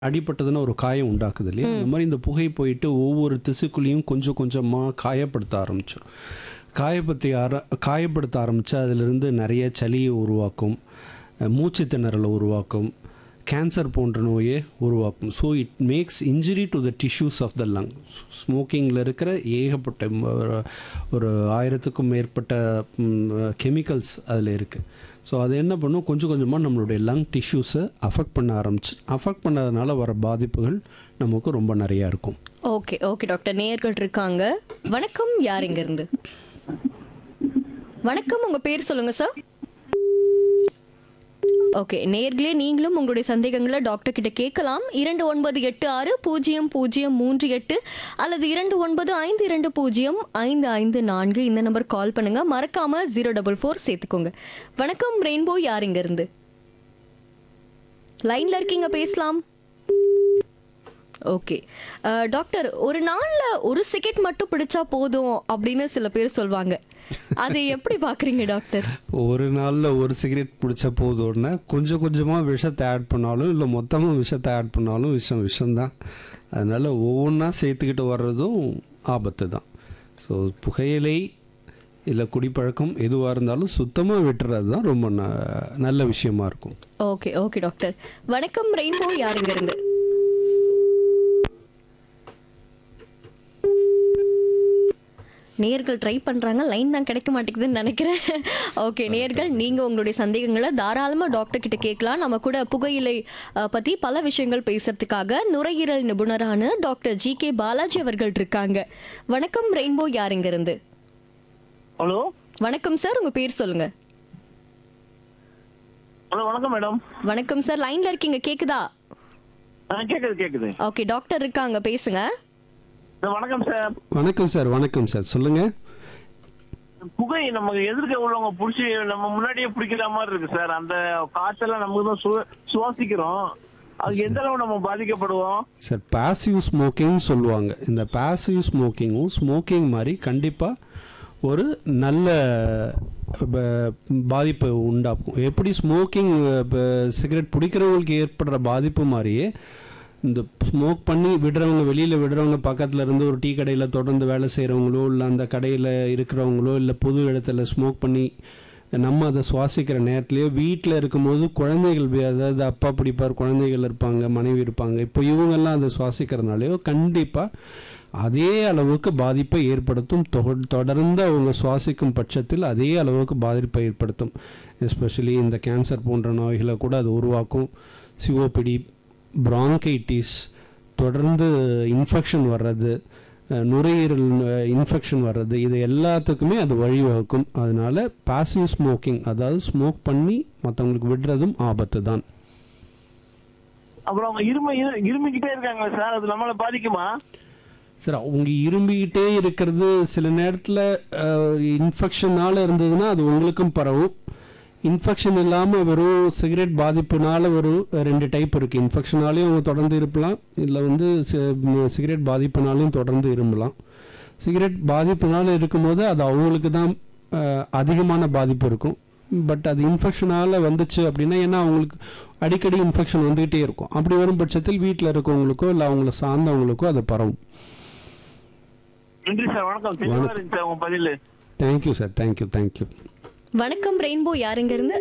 அடிபட்டதுன்னா ஒரு காயம் உண்டாக்குது இல்லையா அந்த மாதிரி இந்த புகை போயிட்டு ஒவ்வொரு திசுக்குள்ளேயும் கொஞ்சம் கொஞ்சமாக காயப்படுத்த ஆரம்பிச்சிடும் காயப்படுத்தி ஆர காயப்படுத்த ஆரம்பித்தா அதிலிருந்து நிறைய சளியை உருவாக்கும் அஹ் மூச்சு திணறலை உருவாக்கும் கேன்சர் போன்ற நோயை உருவாக்கும் so it makes injury to the tissues of the lung ஸ்மோக்கிங்கில் இருக்கிற ஏகப்பட்ட ம், ஒரு- ஒரு ஆயிரத்துக்கும் மேற்பட்ட கெமிக்கல்ஸ் அதில் இருக்குது ஸோ அது என்ன பண்ணும் கொஞ்சம் கொஞ்சமாக நம்மளுடைய லங் டிஷ்யூஸை அஃபெக்ட் பண்ண ஆரம்பிச்சு அஃபெக்ட் பண்ணதுனால வர பாதிப்புகள் நமக்கு ரொம்ப நிறையா இருக்கும் ஓகே ஓகே டாக்டர் நேயர்கள் இருக்காங்க வணக்கம் யார் இங்க இருந்து வணக்கம் உங்க பேர் சொல்லுங்க சார் ஓகே நேர்களே நீங்களும் உங்களுடைய சந்தேகங்களை டாக்டர் கிட்ட கேட்கலாம் இரண்டு ஒன்பது எட்டு ஆறு பூஜ்ஜியம் பூஜ்ஜியம் மூன்று எட்டு அல்லது இரண்டு ஒன்பது ஐந்து இரண்டு பூஜ்ஜியம் ஐந்து ஐந்து நான்கு இந்த நம்பர் கால் பண்ணுங்க மறக்காம ஜீரோ டபுள் ஃபோர் சேர்த்துக்கோங்க வணக்கம் ரெயின்போ யார் இங்க இருந்து லைன்ல இருக்கீங்க பேசலாம் ஓகே அஹ், டாக்டர் ஒரு நாள்ல ஒரு சிகரெட் மட்டும் பிடிச்சா போதும் அப்படின்னு சில பேர் சொல்வாங்க அதை எப்படி பாக்குறீங்க டாக்டர் ஒரு நாளில் ஒரு சிகரெட் பிடிச்ச போதும்னா கொஞ்சம் கொஞ்சமாக விஷத்தை ஆட் பண்ணாலும் இல்லை மொத்தமாக விஷத்தை ஆட் பண்ணாலும் விஷம் விஷம்தான் அதனால் ஒவ்வொன்றா சேர்த்துக்கிட்டு வர்றதும் ஆபத்து தான் ஸோ புகையிலை இல்லை குடிப்பழக்கம் எதுவாக இருந்தாலும் சுத்தமாக விட்டுறது தான் ரொம்ப ந நல்ல விஷயமா இருக்கும் ஓகே ஓகே டாக்டர் வணக்கம் ரெயின்போ யாருங்க இருந்து நேர்கள் ட்ரை பண்றாங்க லைன் தான் கிடைக்க மாட்டேங்குதுன்னு நினைக்கிறேன் ஓகே நேர்கள் நீங்க உங்களுடைய சந்தேகங்களை தாராளமா டாக்டர் கிட்ட கேட்கலாம் நம்ம கூட புகையிலை அஹ், பத்தி பல விஷயங்கள் பேசுறதுக்காக நுரையீரல் நிபுணரான டாக்டர் ஜி கே பாலாஜி அவர்கள் இருக்காங்க வணக்கம் ரெயின்போ யாருங்க இருந்து ஹலோ வணக்கம் சார் உங்க பேர் சொல்லுங்க ஹலோ வணக்கம் மேடம் வணக்கம் சார் லைன்ல இருக்கீங்க கேக்குதா ஆ கேக்குது கேக்குது ஓகே டாக்டர் இருக்காங்க பேசுங்க சார், வணக்கம் சார் வணக்கம் சார் வணக்கம் சார் சொல்லுங்கள் புகை நமக்கு எதிர்க்க உள்ளவங்க புடிச்சு நம்ம முன்னாடியே பிடிக்கிற மாதிரி இருக்கு சார் அந்த காற்றெல்லாம் நமக்கு தான் சு- சுவாசிக்கிறோம் அதுக்கு எந்த அளவு நம்ம பாதிக்கப்படுவோம் சார் பாசிவ் ஸ்மோக்கிங் சொல்லுவாங்க இந்த பாசிவ் ஸ்மோக்கிங்கும் ஸ்மோக்கிங் மாதிரி கண்டிப்பாக ஒரு நல்ல ப- பாதிப்பை உண்டாக்கும் எப்படி ஸ்மோக்கிங் சிகரெட் பிடிக்கிறவங்களுக்கு ஏற்படுற பாதிப்பு மாதிரியே இந்த ஸ்மோக் பண்ணி விடுறவங்க வெளியில் விடுறவங்க பக்கத்தில் இருந்து ஒரு டீ கடையில் தொடர்ந்து வேலை செய்கிறவங்களோ இல்லை அந்த கடையில் இருக்கிறவங்களோ இல்லை பொது இடத்துல ஸ்மோக் பண்ணி நம்ம அதை சுவாசிக்கிற நேரத்துலையோ வீட்டில் இருக்கும்போது குழந்தைகள் வி- அதாவது அப்பா பிடிப்பார் குழந்தைகள் இருப்பாங்க மனைவி இருப்பாங்க இப்போ இவங்கெல்லாம் அதை சுவாசிக்கிறதுனாலையோ கண்டிப்பாக அதே அளவுக்கு பாதிப்பை ஏற்படுத்தும் தொ- தொடர்ந்து அவங்க சுவாசிக்கும் பட்சத்தில் அதே அளவுக்கு பாதிப்பை ஏற்படுத்தும் எஸ்பெஷலி இந்த கேன்சர் போன்ற நோய்களை கூட அது உருவாக்கும் சிஓபிடி bronchitis தொடர்ந்து இன்ஃபெக்ஷன் வர்றது அஹ், நுரையீரல் இன்ஃபெக்ஷன் வர்றது இது எல்லாத்துக்குமே அது வழிவகுக்கும் அதனால பாசிவ் ஸ்மோக்கிங் அதாவது ஸ்மோக் பண்ணி மற்றவங்களுக்கு விடுறதும் ஆபத்து தான் அப்புறம் அவங்க இரும இரு- இருமிக்கிட்டே இருக்காங்க சார் அது நம்மள பாதிக்குமா சரி அவங்க இரும்பிக்கிட்டே இருக்கிறது சில நேரத்தில் இன்ஃபெக்ஷனால் இருந்ததுன்னா அது உங்களுக்கும் பரவும் இன்ஃபெக்ஷன் இல்லாமல் வெறும் சிகரெட் பாதிப்புனால ஒரு ரெண்டு டைப் இருக்குது இன்ஃபெக்ஷனாலையும் அவங்க தொடர்ந்து இருப்பலாம் இல்லை வந்து சிகரெட் பாதிப்புனாலையும் தொடர்ந்து இரும்பலாம் சிகரெட் பாதிப்புனால இருக்கும்போது அது அவங்களுக்கு தான் அஹ், அதிகமான பாதிப்பு இருக்கும் பட் அது இன்ஃபெக்ஷனால் வந்துச்சு அப்படின்னா ஏன்னா அவங்களுக்கு அடிக்கடி இன்ஃபெக்ஷன் வந்துகிட்டே இருக்கும் அப்படி வரும் பட்சத்தில் வீட்டில் இருக்கவங்களுக்கோ இல்லை அவங்கள சார்ந்தவங்களுக்கோ அது பரவும் நன்றி சார் வணக்கம் தெளிவா இருந்துச்சு சார் உங்க பதில் தேங்க்யூ சார் தேங்க்யூ தேங்க்யூ வணக்கம் ரெயின்போ யாருங்க இருந்து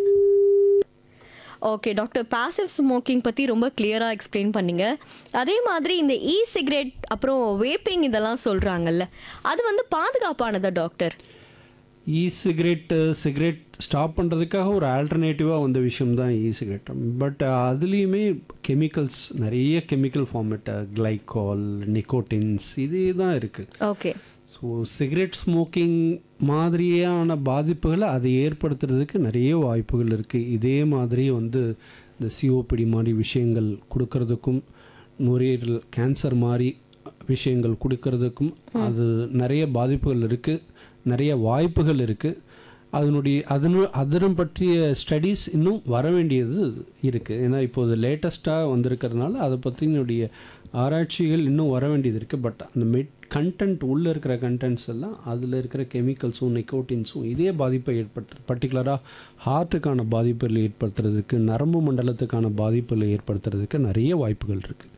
ஓகே டாக்டர் பாசிவ் ஸ்மோக்கிங் பற்றி ரொம்ப கிளியராக எக்ஸ்பிளைன் பண்ணீங்க அதே மாதிரி இந்த இ சிகரெட் அப்புறம் வேப்பிங் இதெல்லாம் சொல்கிறாங்கல்ல அது வந்து பாதுகாப்பானதா doctor E cigarette cigarette stop பண்ணுறதுக்காக ஒரு ஆல்டர்னேட்டிவாக வந்த விஷயம் தான் இ சிகரெட் பட் அதுலேயுமே கெமிக்கல்ஸ் நிறைய கெமிக்கல் ஃபார்மேட் கிளைகால் நிக்கோட்டின்ஸ் இதே தான் இருக்குது ஓகே ஸோ சிகரெட் ஸ்மோக்கிங் மாதிரியான பாதிப்புகளை அது ஏற்படுத்துறதுக்கு நிறைய வாய்ப்புகள் இருக்குது இதே மாதிரி வந்து இந்த சிஓபிடி மாதிரி விஷயங்கள் கொடுக்கறதுக்கும் நுரையீரல் கேன்சர் மாதிரி விஷயங்கள் கொடுக்கறதுக்கும் அது நிறைய பாதிப்புகள் இருக்குது நிறைய வாய்ப்புகள் இருக்குது அதனுடைய அதனு அதனம் பற்றிய ஸ்டடீஸ் இன்னும் வர வேண்டியது இருக்குது ஏன்னா இப்போது லேட்டஸ்ட்டாக வந்திருக்கிறதுனால அதை பற்றினுடைய ஆராய்ச்சிகள் இன்னும் வர வேண்டியது இருக்குது பட் அந்த மெட் கண்டென்ட் உள்ளே இருக்கிற கண்டென்ட்ஸ் எல்லாம் அதில் இருக்கிற கெமிக்கல்ஸும் நிக்கோட்டின்ஸும் இதே பாதிப்பை ஏற்படுத்து பர்டிகுலராக ஹார்ட்டுக்கான பாதிப்புகளை ஏற்படுத்துறதுக்கு நரம்பு மண்டலத்துக்கான பாதிப்புகளை ஏற்படுத்துறதுக்கு நிறைய வாய்ப்புகள் இருக்குது